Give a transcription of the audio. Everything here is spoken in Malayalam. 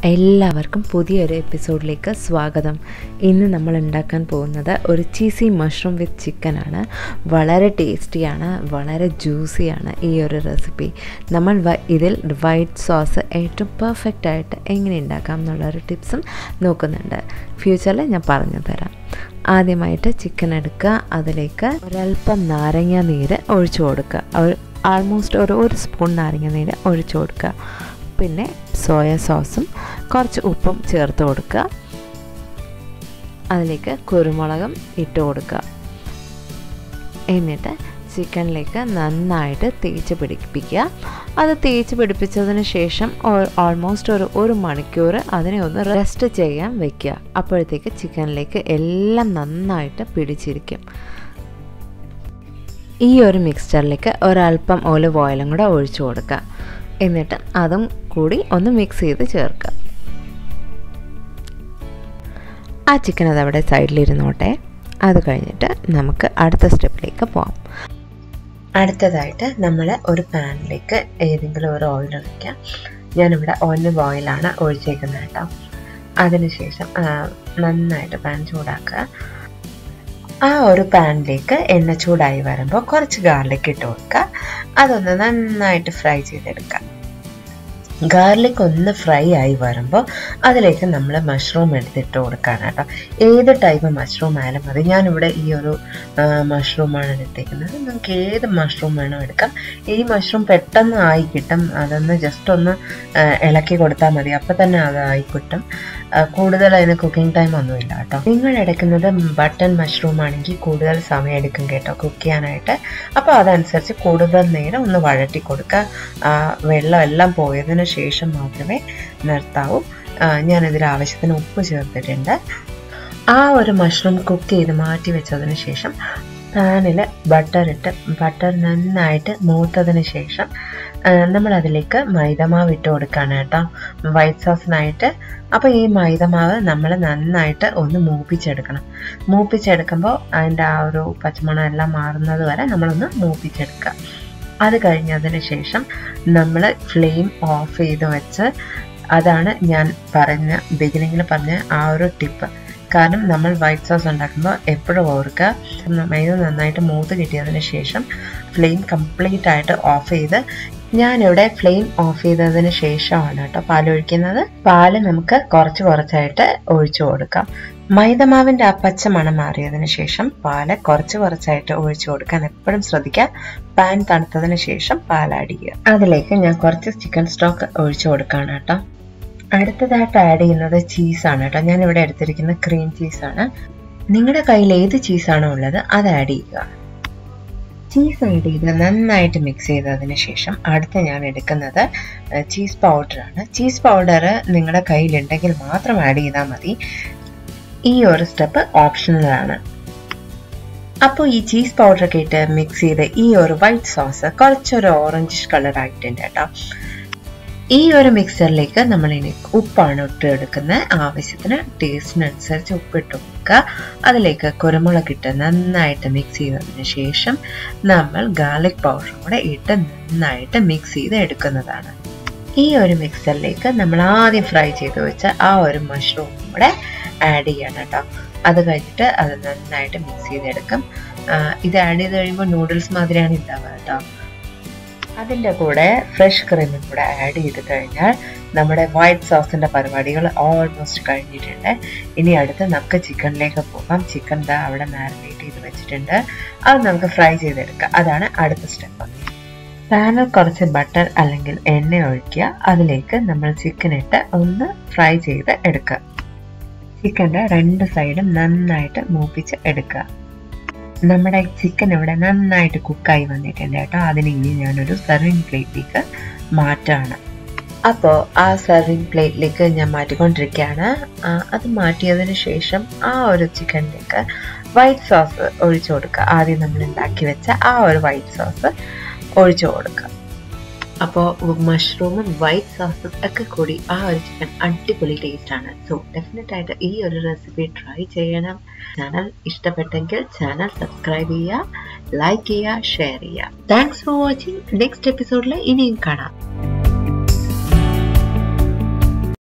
എല്ലാവർക്കും പുതിയൊരു എപ്പിസോഡിലേക്ക് സ്വാഗതം ഇന്ന് നമ്മൾ ഉണ്ടാക്കാൻ പോകുന്നത് ഒരു ചീസി മഷ്റൂം വിത്ത് ചിക്കനാണ് വളരെ ടേസ്റ്റിയാണ് വളരെ ജ്യൂസിയാണ് ഈ ഒരു റെസിപ്പി നമ്മൾ വ- ഇതിൽ വൈറ്റ് സോസ് ഏറ്റവും പെർഫെക്റ്റ് ആയിട്ട് എങ്ങനെ ഉണ്ടാക്കാം എന്നുള്ളൊരു ടിപ്സും നോക്കുന്നുണ്ട് ഫ്യൂച്ചറിൽ ഞാൻ പറഞ്ഞു തരാം ആദ്യമായിട്ട് ചിക്കൻ എടുക്കുക അതിലേക്ക് ഒരല്പം നാരങ്ങ നീര് ഒഴിച്ചു കൊടുക്കുക ഒരു ആൾമോസ്റ്റ് ഒരു ഒരു സ്പൂൺ നാരങ്ങ നീര് ഒഴിച്ചു കൊടുക്കുക പിന്നെ സോയ സോസും കുറച്ച് ഉപ്പും ചേർത്ത് കൊടുക്കുക അതിലേക്ക് കുരുമുളകും ഇട്ട് കൊടുക്കുക എന്നിട്ട് ചിക്കനിലേക്ക് നന്നായിട്ട് തേച്ച് പിടിപ്പിക്കുക അത് തേച്ച് പിടിപ്പിച്ചതിന് ശേഷം ഓൾമോസ്റ്റ് ഒരു ഒരു മണിക്കൂർ അതിനെ ഒന്ന് റെസ്റ്റ് ചെയ്യാൻ വെക്കുക അപ്പോഴത്തേക്ക് ചിക്കനിലേക്ക് എല്ലാം നന്നായിട്ട് പിടിച്ചിരിക്കും ഈ ഒരു മിക്സ്ചറിലേക്ക് ഒരല്പം ഒലിവ് ഓയിലും കൂടെ ഒഴിച്ചു കൊടുക്കുക എന്നിട്ട് അതും കൂടി ഒന്ന് മിക്സ് ചെയ്ത് ചേർക്കുക ആ ചിക്കൻ അതവിടെ സൈഡിലിരുന്നോട്ടെ അത് കഴിഞ്ഞിട്ട് നമുക്ക് അടുത്ത സ്റ്റെപ്പിലേക്ക് പോകാം അടുത്തതായിട്ട് നമ്മൾ ഒരു പാനിലേക്ക് ഏതെങ്കിലും ഒരു ഓയിൽ ഒഴിക്കാം ഞാനിവിടെ ഓലിവ് ഓയിലാണ് ഒഴിച്ചേക്കുന്നത് കേട്ടോ അതിനുശേഷം ആ, നന്നായിട്ട് പാൻ ചൂടാക്കുക ആ ഒരു പാനിലേക്ക് എണ്ണ ചൂടായി വരുമ്പോൾ കുറച്ച് ഗാർലിക് ഇട്ട് കൊടുക്കുക അതൊന്ന് നന്നായിട്ട് ഫ്രൈ ചെയ്തെടുക്കുക ഗാർലിക് ഒന്ന് ഫ്രൈ ആയി വരുമ്പോൾ അതിലേക്ക് നമ്മൾ മഷ്റൂം എടുത്തിട്ട് കൊടുക്കുകയാണ് കേട്ടോ ഏത് ടൈപ്പ് മഷ്റൂം ആയാലും മതി ഞാനിവിടെ ഈ ഒരു മഷ്റൂമാണ് എടുത്തേക്കുന്നത് നിങ്ങൾക്ക് ഏത് മഷ്റൂം വേണോ എടുക്കാം ഈ മഷ്റൂം പെട്ടെന്ന് ആയി കിട്ടും അതൊന്ന് ജസ്റ്റ് ഒന്ന് ആ, ഇളക്കി കൊടുത്താൽ മതി അപ്പം തന്നെ അത് ആയി കിട്ടും ആ, കൂടുതൽ അതിന് കുക്കിംഗ് ടൈം ഒന്നുമില്ല കേട്ടോ നിങ്ങൾ എടുക്കുന്നത് ബട്ടൺ മഷ്റൂം ആണെങ്കിൽ കൂടുതൽ സമയം എടുക്കും കേട്ടോ കുക്ക് ചെയ്യാനായിട്ട് അപ്പോൾ അതനുസരിച്ച് കൂടുതൽ നേരം ഒന്ന് വഴറ്റി കൊടുക്കുക ആ, വെള്ളം എല്ലാം പോയതിന് ശേഷം മാത്രമേ നിർത്താവൂ ആ, ഞാനിതിൽ ആവശ്യത്തിന് ഉപ്പ് ചേർത്തിട്ടുണ്ട് ആ ഒരു മഷ്റൂം കുക്ക് ചെയ്ത് മാറ്റി വെച്ചതിന് ശേഷം പാനിൽ ബട്ടർ ഇട്ട് ബട്ടർ നന്നായിട്ട് മൂത്തതിന് ശേഷം നമ്മൾ അതിലേക്ക് മൈദമാവ് ഇട്ട് കൊടുക്കുകയാണ് കേട്ടോ വൈറ്റ് സോസിനായിട്ട് അപ്പോൾ ഈ മൈദമാവ് നമ്മൾ നന്നായിട്ട് ഒന്ന് മൂപ്പിച്ചെടുക്കണം മൂപ്പിച്ചെടുക്കുമ്പോൾ അതിൻ്റെ ആ ഒരു പച്ചമണം എല്ലാം മാറുന്നത് വരെ നമ്മളൊന്ന് മൂപ്പിച്ചെടുക്കുക അത് കഴിഞ്ഞതിന് ശേഷം നമ്മൾ ഫ്ലെയിം ഓഫ് ചെയ്ത് വെച്ച് അതാണ് ഞാൻ പറഞ്ഞ ബിഗിനിങ്ങിൽ പറഞ്ഞ ആ ഒരു ടിപ്പ് കാരണം നമ്മൾ വൈറ്റ് സോസ് ഉണ്ടാക്കുമ്പോൾ എപ്പോഴും ഓർക്കുക മൈദ നന്നായിട്ട് മൂത്ത് കിട്ടിയതിന് ശേഷം ഫ്ലെയിം കംപ്ലീറ്റ് ആയിട്ട് ഓഫ് ചെയ്ത് ഞാനിവിടെ ഫ്ലെയിം ഓഫ് ചെയ്തതിന് ശേഷമാണ് കേട്ടോ പാൽ ഒഴിക്കുന്നത് പാല് നമുക്ക് കുറച്ച് കുറച്ചായിട്ട് ഒഴിച്ചു കൊടുക്കാം മൈദമാവിന്റെ ആ പച്ച മണം മാറിയതിന് ശേഷം പാല് കുറച്ച് കുറച്ചായിട്ട് ഒഴിച്ചു കൊടുക്കാൻ എപ്പോഴും ശ്രദ്ധിക്കുക പാൻ തണുത്തതിന് ശേഷം പാൽ ആഡ് ചെയ്യുക അതിലേക്ക് ഞാൻ കുറച്ച് ചിക്കൻ സ്റ്റോക്ക് ഒഴിച്ചു കൊടുക്കുകയാണ് കേട്ടോ അടുത്തതായിട്ട് ആഡ് ചെയ്യുന്നത് ചീസാണ് കേട്ടോ ഞാൻ ഇവിടെ എടുത്തിരിക്കുന്ന ക്രീം ചീസാണ് നിങ്ങളുടെ കയ്യിൽ ഏത് ചീസാണോ ഉള്ളത് അത് ആഡ് ചെയ്യുക ചീസ് ആഡ് ചെയ്ത് നന്നായിട്ട് മിക്സ് ചെയ്തതിന് ശേഷം അടുത്ത ഞാൻ എടുക്കുന്നത് ചീസ് പൗഡറാണ് ചീസ് പൗഡർ നിങ്ങളുടെ കയ്യിലുണ്ടെങ്കിൽ മാത്രം ആഡ് ചെയ്താൽ മതി ഈ ഒരു സ്റ്റെപ്പ് ഓപ്ഷണലാണ് അപ്പോൾ ഈ ചീസ് പൗഡറൊക്കെ ഇട്ട് മിക്സ് ചെയ്ത് ഈ ഒരു വൈറ്റ് സോസ് കുറച്ചൊരു ഓറഞ്ച് കളർ ആയിട്ടുണ്ട് കേട്ടോ ഈ ഒരു മിക്സറിലേക്ക് നമ്മൾ ഇനി ഉപ്പാണ് ഇട്ട് എടുക്കുന്നത് ആവശ്യത്തിന് ടേസ്റ്റിനനുസരിച്ച് ഉപ്പിട്ട് കൊടുക്കുക അതിലേക്ക് കുരുമുളക് ഇട്ട് നന്നായിട്ട് മിക്സ് ചെയ്തതിന് ശേഷം നമ്മൾ ഗാർലിക് പൗഡറും കൂടെ ഇട്ട് നന്നായിട്ട് മിക്സ് ചെയ്ത് എടുക്കുന്നതാണ് ഈ ഒരു മിക്സറിലേക്ക് നമ്മൾ ആദ്യം ഫ്രൈ ചെയ്ത് വെച്ച ആ ഒരു മഷ്റൂം കൂടെ ആഡ് ചെയ്യണം കേട്ടോ അത് കഴിഞ്ഞിട്ട് അത് നന്നായിട്ട് മിക്സ് ചെയ്തെടുക്കും ആ, ഇത് ആഡ് ചെയ്ത് കഴിയുമ്പോൾ നൂഡിൽസ് മാതിരിയാണ് ഉണ്ടാവുക കേട്ടോ അതിൻ്റെ കൂടെ ഫ്രഷ് ക്രീമും കൂടെ ആഡ് ചെയ്ത് കഴിഞ്ഞാൽ നമ്മുടെ വൈറ്റ് സോസിൻ്റെ പരിപാടികൾ ഓൾമോസ്റ്റ് കഴിഞ്ഞിട്ടുണ്ട് ഇനി അടുത്ത് നമുക്ക് ചിക്കനിലേക്ക് പോകാം ചിക്കൻ ദാ അവിടെ മാരിനേറ്റ് ചെയ്ത് വെച്ചിട്ടുണ്ട് അത് നമുക്ക് ഫ്രൈ ചെയ്തെടുക്കാം അതാണ് അടുത്ത സ്റ്റെപ്പ് പാനിൽ കുറച്ച് ബട്ടർ അല്ലെങ്കിൽ എണ്ണ ഒഴിക്കുക അതിലേക്ക് നമ്മൾ ചിക്കൻ ഇട്ട് ഒന്ന് ഫ്രൈ ചെയ്ത് എടുക്കുക ചിക്കൻ്റെ രണ്ട് സൈഡും നന്നായിട്ട് മൂപ്പിച്ച് എടുക്കുക നമ്മുടെ ചിക്കൻ ഇവിടെ നന്നായിട്ട് കുക്കായി വന്നിട്ടുണ്ട് കേട്ടോ അതിന് ഇനി ഞാനൊരു സെർവിങ് പ്ലേറ്റിലേക്ക് മാറ്റാണ് അപ്പോൾ ആ സെർവിങ് പ്ലേറ്റിലേക്ക് ഞാൻ മാറ്റിക്കൊണ്ടിരിക്കുകയാണ് ആ, അത് മാറ്റിയതിന് ശേഷം ആ ഒരു ചിക്കനിലേക്ക് വൈറ്റ് സോസ് ഒഴിച്ചു കൊടുക്കുക ആദ്യം നമ്മൾ ഉണ്ടാക്കി വെച്ച ആ ഒരു വൈറ്റ് സോസ് ഒഴിച്ചു കൊടുക്കുക അപ്പോൾ മഷ്റൂമും വൈറ്റ് സോസും ഒക്കെ കൂടി ആ ഒരു ചിക്കൻ അടിപൊളി ടേസ്റ്റ് ആണ് സോ ഡെഫിനറ്റ് ആയിട്ട് ഈ ഒരു റെസിപ്പി ട്രൈ ചെയ്യണം ചാനൽ ഇഷ്ടപ്പെട്ടെങ്കിൽ ചാനൽ സബ്സ്ക്രൈബ് ചെയ്യുക ലൈക്ക് ചെയ്യുക ഷെയർ ചെയ്യുക താങ്ക്സ് ഫോർ വാച്ചിങ് നെക്സ്റ്റ് എപ്പിസോഡിൽ ഇനിയും കാണാം